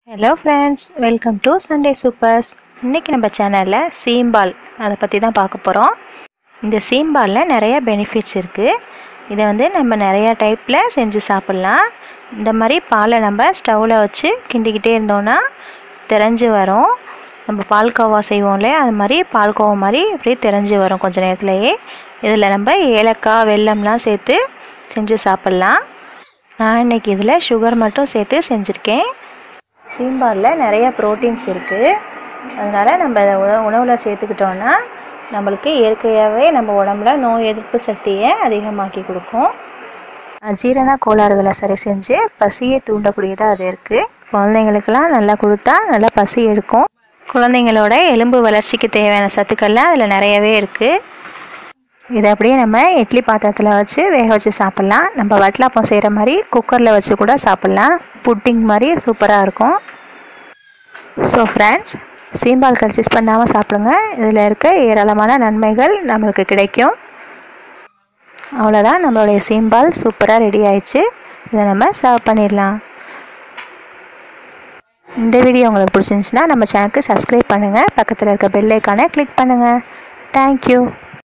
hello friends welcome to Sunday supers இன்றைக்கி நம்ம சேனலில் சீம்பால் அதை பற்றி தான் பார்க்க போகிறோம் இந்த சீம்பாலில் நிறைய பெனிஃபிட்ஸ் இருக்குது இதை வந்து நம்ம நிறைய டைப்பில் செஞ்சு சாப்பிட்லாம் இந்த மாதிரி பாலை நம்ம ஸ்டவ்வில் வச்சு கிண்டிக்கிட்டே இருந்தோன்னா திரஞ்சு வரும் நம்ம பால்கோவா செய்வோம்ல அது மாதிரி பால்கோவா மாதிரி இப்படியே திரஞ்சு வரும் கொஞ்ச நேரத்துலையே இதில் நம்ம ஏலக்காய் வெல்லம்லாம் சேர்த்து செஞ்சு சாப்பிட்லாம் நான் இன்றைக்கி இதில் சுகர் மட்டும் சேர்த்து செஞ்சுருக்கேன் சீம்பாலில் நிறைய ப்ரோட்டீன்ஸ் இருக்குது அதனால் நம்ம அதை உண உணவில் சேர்த்துக்கிட்டோன்னா நம்மளுக்கு இயற்கையாகவே நம்ம உடம்புல நோய் எதிர்ப்பு சக்தியை அதிகமாக்கி கொடுக்கும் அஜீரண கோளாறுகளை சரி செஞ்சு பசியை தூண்டக்கூடியதாக அது இருக்குது குழந்தைங்களுக்கெல்லாம் நல்லா கொடுத்தா நல்லா பசி எடுக்கும் குழந்தைங்களோட எலும்பு வளர்ச்சிக்கு தேவையான சத்துக்கள்லாம் அதில் நிறையவே இருக்குது இதை அப்படியே நம்ம இட்லி பாத்திரத்தில் வச்சு வேக வச்சு சாப்பிட்லாம் நம்ம வட்டலாப்பம் செய்கிற மாதிரி குக்கரில் வச்சு கூட சாப்பிட்லாம் புட்டிங் மாதிரி சூப்பராக இருக்கும் ஸோ ஃப்ரெண்ட்ஸ் சீம்பால் கன்சிஸ் பண்ணாமல் சாப்பிடுங்க இதில் இருக்க ஏராளமான நன்மைகள் நம்மளுக்கு கிடைக்கும் அவ்வளோதான் நம்மளுடைய சீம்பால் சூப்பராக ரெடி ஆயிடுச்சு இதை நம்ம சர்வ் பண்ணிடலாம் இந்த வீடியோ உங்களுக்கு பிடிச்சிருந்துச்சுன்னா நம்ம சேனலுக்கு சப்ஸ்கிரைப் பண்ணுங்கள் பக்கத்தில் இருக்க பெல் ஐக்கானை கிளிக் பண்ணுங்கள் தேங்க்யூ